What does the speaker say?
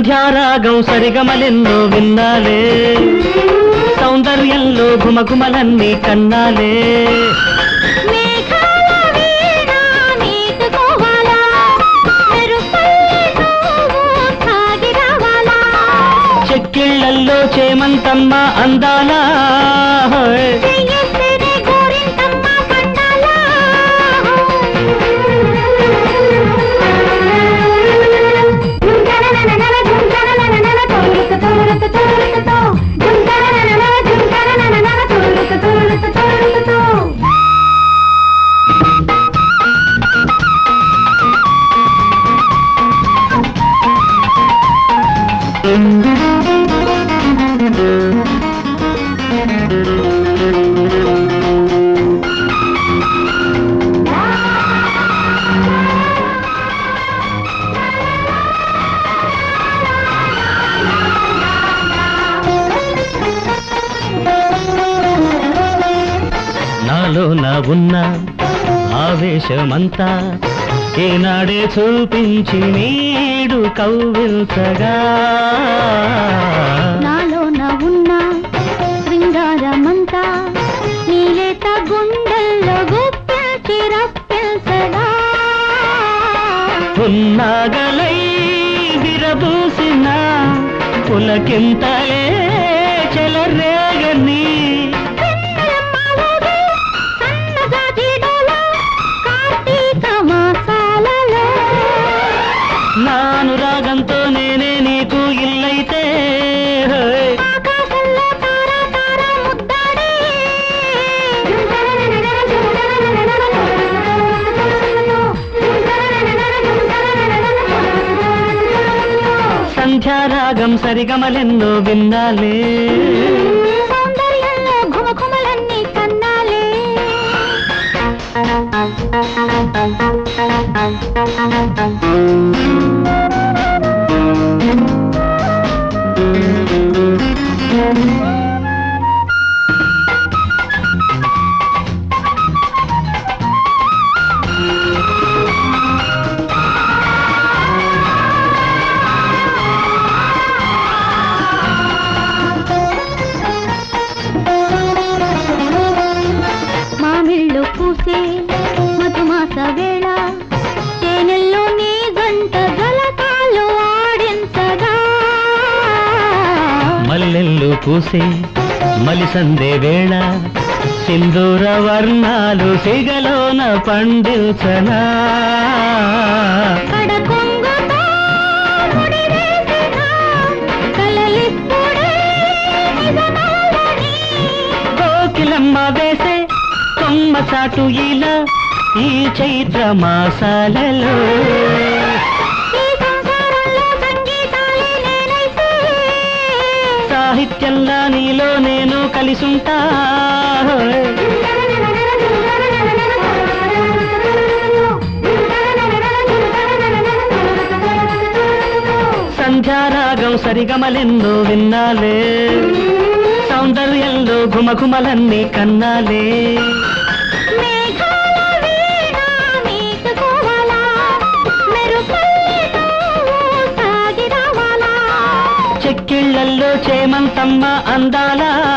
సంధ్యారాగం సరిగమలెన్నో విన్నాలే సౌందర్యంలో ఘుమఘుమలన్నీ కన్నాలే మేఘాల వీణ మీటుకోవాలా మెరుపల్లె నువ్వు సాగి రావాలా చెక్కిళ్ళల్లో చేమంతమ్మ అందాలా హోయ్. చెయ్యేస్తేనే గోరింటమ్మ పండాలా జుంకరనననన జుంకరనననన తోలుకు తోలుకు తోలుకుతో జుంకరనననన జుంకరనననన తోలుకు తోలుకు తోలుకుతో నాలో నా ఉన్న ఆవేశమంతా ఏనాడే చూపించి నీడు కవ్విల్చగా నాలో నా ఉన్న శృంగారమంతా నీలేత గుండెల్లో గుప్పించి రప్పించగా పున్నాగలై విరబూసిన పులకింతలే చెలరేగని వెన్నెలమ్మలాగే సన్నజాజి డోల కార్తీక మాసాలలో నాను రాగంతో నేనే నీకు ఇల్లైతే హోయ్. ఆకాశంలో తార తార ముద్దాడే సంధ్యారాగం సరిగమలెన్నో విన్నాలే సౌందర్యంలో ఘుమఘుమలన్నీ కన్నాలే మామిళ్ళు పూసే మధుమాస వేళ తేనెల్లో నీ గంట జలకాలు ఆడించగా మల్లెల్లు పూసే మలిసందే వేళ సింధూర వర్ణాలు సిగలోన పండించనా కడకొంగుతో ముడివేసిన కలలిప్పుడే నిజమవులని. కోకిలమ్మ వేసే కొమ్మ చాటు ఇలా ఈ చైత్ర మాసాలలో ఈ సంసారంలో సంగీతాలే నేనైతే సాహిత్యంలా నీలో నేను కలిసుంటా సంధ్యారాగం సరిగమలెన్నో విన్నాలే సౌందర్యంలో ఘుమఘుమలన్నీ కన్నాలే మేఘాల వీణ మీటుకోవాలా మెరుపల్లె నువ్వు సాగి రావాలా చెక్కిళ్ళల్లో చేమంతమ్మ అందాలా